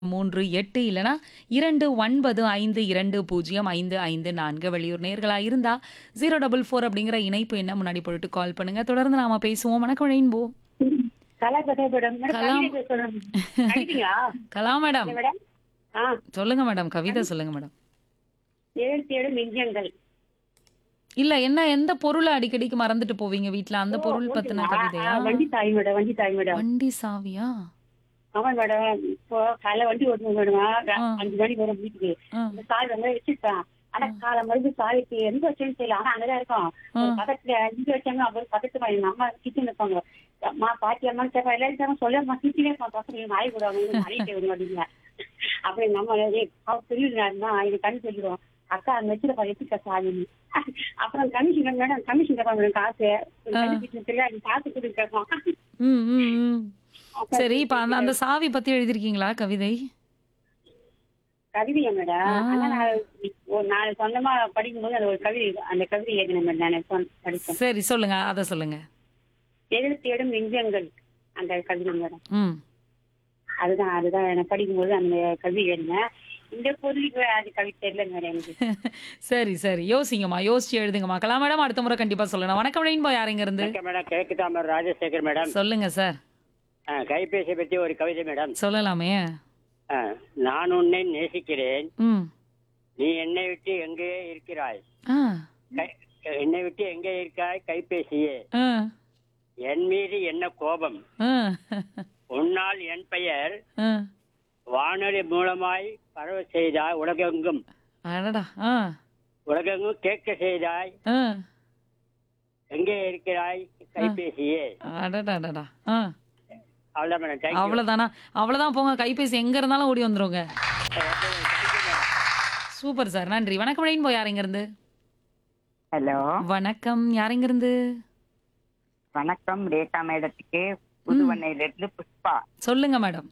மூன்று எட்டு இல்லனா இரண்டு ஒன்பது ஐந்து இரண்டு பூஜ்ஜியம் ஐந்து ஐந்து நான்கு வெளியூர் நேர்களா இருந்தா ஜீரோ டபுள் ஃபோர் அப்படிங்கிற இணைப்பு என்ன முன்னாடி போட்டு கால் பண்ணுங்க தொடர்ந்து நாம பேசுவோம் வணக்கம் ரெயின்போ கலா கதை மேடம் மேடம் கலாம். கவிதை பேசணும் அடிப்பீங்களா கலா மேடம் மேடம் ஆ சொல்லுங்க மேடம் கவிதை சொல்லுங்க மேடம் எழுபத்தி ஏழு மிஞ்சங்கள் இல்ல என்ன எந்த பொருளை அடிக்கடிக்கு மறந்துட்டு போவீங்க வீட்ல அந்த பொருள் ஓ, பத்தின ஆ, கவிதையா ஆ, வண்டி தாய் மேடம் வண்டி தாய் மேடம் வண்டி சாவியா ஆமா மேடம் இப்போ காலை வண்டி ஓட்டணும் மேடம் ஆ. அஞ்சு மணிக்கு வரும் வீட்டுக்கு ஆ, இந்த சாவி வந்து வச்சிருப்பேன் ஆனா காலை மறுபடியும் சாவிக்கு எங்க வச்சேன்னு தெரியல ஆனா அங்கதான் இருக்கும் ஆ. ஒரு பக்கத்துல இங்க வச்சாங்க அவர் பக்கத்துல எங்க அம்மா கிச்சன் இருப்பாங்க அம்மா பாட்டி அம்மா கேட்பா எல்லாரும் கேட்பா சொல்ல அம்மா கிச்சனே இருப்பான் பசங்க நாய் கூட அவங்க நாய்க்கு வரும் அப்படிங்க அப்புறம் எங்க அம்மா ஏய், அவ பெரியவங்க எனக்கு கண்ணு சொல்லிடுவோம் அக்கா அந்த வச்சிருப்பா எப்படி சாவி அப்புறம் கமிஷன் மேடம் கமிஷன் கேட்பாங்க மேடம் காசு கண்டுபிடிச்சு தெரியல எனக்கு காசு கொடுத்து கேட்பான் ம், ம், ம். சரி இப்ப அந்த அந்த சாவி பத்தி எழுதிருக்கீங்களா கவிதை கவிதையா மேடம் ஆ. ஆனா நான் ஒரு நான் சொந்தமா படிக்கும்போது அது ஒரு கவிதை அந்த கவிதை எழுதினேன் மேடம் நான் சொந்த- படிச்சேன் சரி சொல்லுங்க அத சொல்லுங்க எழுபத்தி ஏழு நெஞ்சங்கள் அந்த கவிதை மேடம் ம் அதுதான் அதுதான் நான் படிக்கும்போது அந்த கவிதை எழுதினேன் இந்த பொருளுக்கு அது கவிதை தெரியல மேடம் எனக்கு சரி சரி யோசிங்கம்மா யோசிச்சு எழுதுங்கம்மா கலா மேடம் அடுத்த முறை கண்டிப்பா சொல்லணும் வணக்கம் ரெயின்போ யாருங்க இருந்து வணக்கம் மேடம் கிழக்கு தாமர் ராஜசேகர் மேடம் சொல்லுங்க சார் ஆ, கைபேசி பற்றி ஒரு கவிதை மேடம் சொல்லலாமே ஆ, நான் உன்னை நேசிக்கிறேன் ம் நீ என்னை விட்டு எங்கே இருக்கிறாய் ஆ கை- என்னை விட்டு எங்கே இருக்காய் கைபேசியே ஆ என் மீது என்ன கோபம் ஆ உன்னால் என் பெயர் ஆ வானொலி மூலமாய் பரவ செய்தாய் உலகெங்கும் அடடா ஆ உலகெங்கும் கேட்க செய்தாய் ஆ எங்கே இருக்கிறாய் கைபேசியே அடடா அடடா ஆ அவ்வளோதான் மேடம் தேங்க்யூ அவ்வளவுதானா அவ்வளவுதான் போங்க கைபேசி எங்க இருந்தாலும் ஓடி வந்துருங்க சூப்பர் சார் நன்றி வணக்கம் ரெயின்போ யாருங்க இருந்து ஹலோ வணக்கம் யாருங்க இருந்து வணக்கம் ரேகா மேடத்துக்கு புதுவண்ணையில இருந்து புஷ்பா சொல்லுங்க மேடம்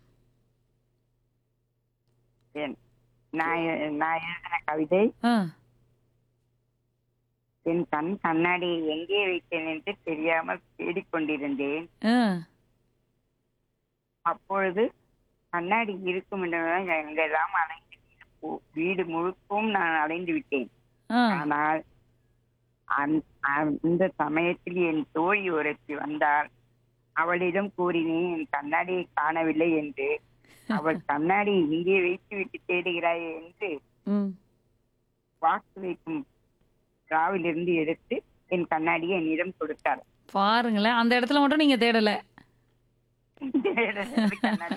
என்- நான் எ- நான் எழுதின கவிதை ஆ என் கண் கண்ணாடியை எங்கே வைத்தேன் என்று தெரியாமல் தேடிக்கொண்டிருந்தேன் ஆ அப்பொழுது கண்ணாடி இருக்கும் என்றுதான் எங்கெல்லாம் அலைந்து போ- வீடு முழுக்கும் நான் அலைந்து விட்டேன் ஆ ஆனால் அந்த- அந்த சமயத்தில் என் தோழி ஒருத்தி வந்தாள் அவளிடம் கூறினேன் என் கண்ணாடியை காணவில்லை என்று அவள் கண்ணாடி இங்கே வைத்து விட்டு தேடுகிறாயே என்று ம் வாக்கு வைக்கும் டிராவிலிருந்து எடுத்து என் கண்ணாடியை என்னிடம் கொடுத்தார் பாருங்களேன் அந்த இடத்துல மட்டும் நீங்க தேடல கண்ணாடி.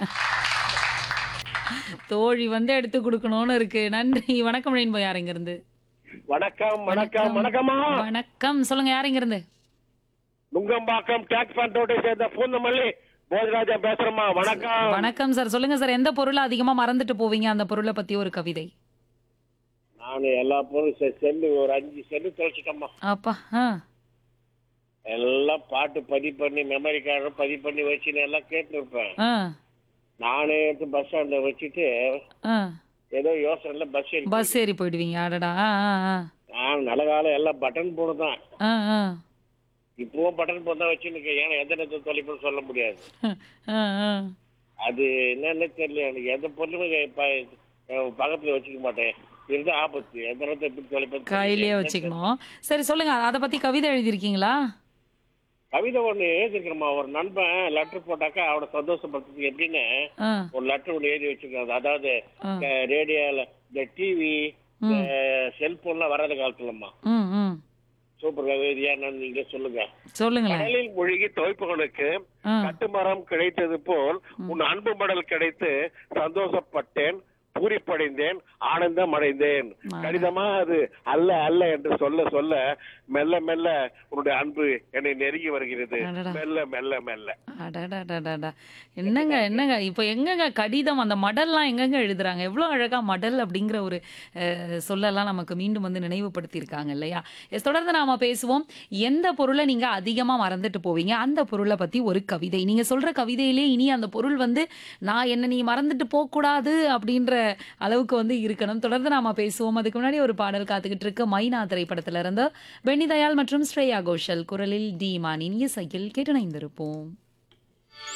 தோழி வந்து எடுத்து கொடுக்கணும்னு இருக்கு நன்றி வணக்கம் ரெயின்போ யாருங்க இருந்து வணக்கம் வணக்கம் வணக்கம்மா வணக்கம் சொல்லுங்க யாருங்க இருந்து நுங்கம்பாக்கம் டேக்ஸ் பண்டோட்டை சேர்ந்த பூந்தமல்லி போதராஜா பேசுறேம்மா வணக்கம் வணக்கம் சார் சொல்லுங்க சார் எந்த பொருளை அதிகமா மறந்துட்டு போவீங்க அந்த பொருளை பத்தி ஒரு கவிதை நான் எல்லா பொருளும் செ- செல்லு ஒரு அஞ்சு செல்லு தொலைச்சிட்டோம்மா அப்பா ஆ எல்லாம் பாட்டு பதிவு பண்ணி மெமரி கார்டு பதிவு பண்ணி வச்சுன்னு எல்லாம் கேட்டு இருப்பேன் ஆ நானே எடுத்து பஸ் ஸ்டாண்ட்ல வச்சுட்டு ஆ ஏதோ யோசனைல பஸ் ஏறி பஸ் ஏறி போயிடுவீங்க அடடா ஆ ஆ ஆ நான் நல்ல காலம் எல்லாம் பட்டன் போன் தான் ஆ ஆ இப்பவும் பட்டன் போன் தான் வச்சுன்னு ஏன்னா எந்த நேரத்தில் தொலைப்புன்னு சொல்ல முடியாது ஆ ஆ அது என்னன்னு தெரியல எனக்கு எந்த பொருளுமே ப- அஹ் பக்கத்துல வச்சுக்க மாட்டேன் இருந்தா ஆபத்து எந்த நேரத்தை எப்படி தொலைப்பது கையிலேயே வச்சுக்கணும் சரி சொல்லுங்க அதை பத்தி கவிதை எழுதியிருக்கீங்களா கவிதை ஒண்ணு எழுதிருக்கிறோமா ஒரு நண்பன் லெட்டர் போட்டாக்கா அவனை சந்தோஷப்படுத்துறதுக்கு எப்படின்னு ஆ ஒரு லெட்டர் ஒன்று எழுதி வச்சிருக்காங்க அதாவது ஆ. ரேடியோல இந்த டிவி செல்போன்லாம் வராத காலத்துலம்மா ம் ம் சூப்பர் கவிதையா என்னன்னு நீங்க சொல்லுங்க சொல்லுங்களேன் கடலில் மூழ்கி துவைப்பவனுக்கு ஆ கட்டுமரம் கிடைத்தது போல் உன் அன்பு மடல் கிடைத்து சந்தோஷப்பட்டேன் பூரிப்படைந்தேன் ஆனந்தம் அடைந்தேன் கடிதமா அது அல்ல அல்ல என்று சொல்ல சொல்ல மெல்ல மெல்ல உன்னுடைய அன்பு என்னை நெருங்கி வருகிறது அடடா. மெல்ல மெல்ல மெல்ல அடடடடடா. என்னங்க என்னங்க இப்போ எங்கங்க கடிதம் அந்த மடல்லாம் எங்கங்க எழுதுறாங்க எவ்வளோ அழகா மடல் அப்படிங்கிற ஒரு அஹ், சொல்லலாம் நமக்கு மீண்டும் வந்து நினைவுபடுத்தியிருக்காங்க இல்லையா எஸ் தொடர்ந்து நாம பேசுவோம் எந்த பொருளை நீங்க அதிகமா மறந்துட்டு போவீங்க அந்த பொருளை பத்தி ஒரு கவிதை நீங்க சொல்ற கவிதையிலே இனி அந்த பொருள் வந்து நான் என்ன நீ மறந்துட்டு போகக்கூடாது அப்படின்ற அளவுக்கு வந்து இருக்கணும் தொடர்ந்து நாம பேசுவோம் அதுக்கு முன்னாடி ஒரு பாடல் காத்துக்கிட்டு இருக்கு மைனா திரைப்படத்துல இருந்து பென்னி தயாள் மற்றும் ஸ்ரேயா கோஷல் குரலில் டி மானின் இசையில் கேட்டு இணைந்திருப்போம்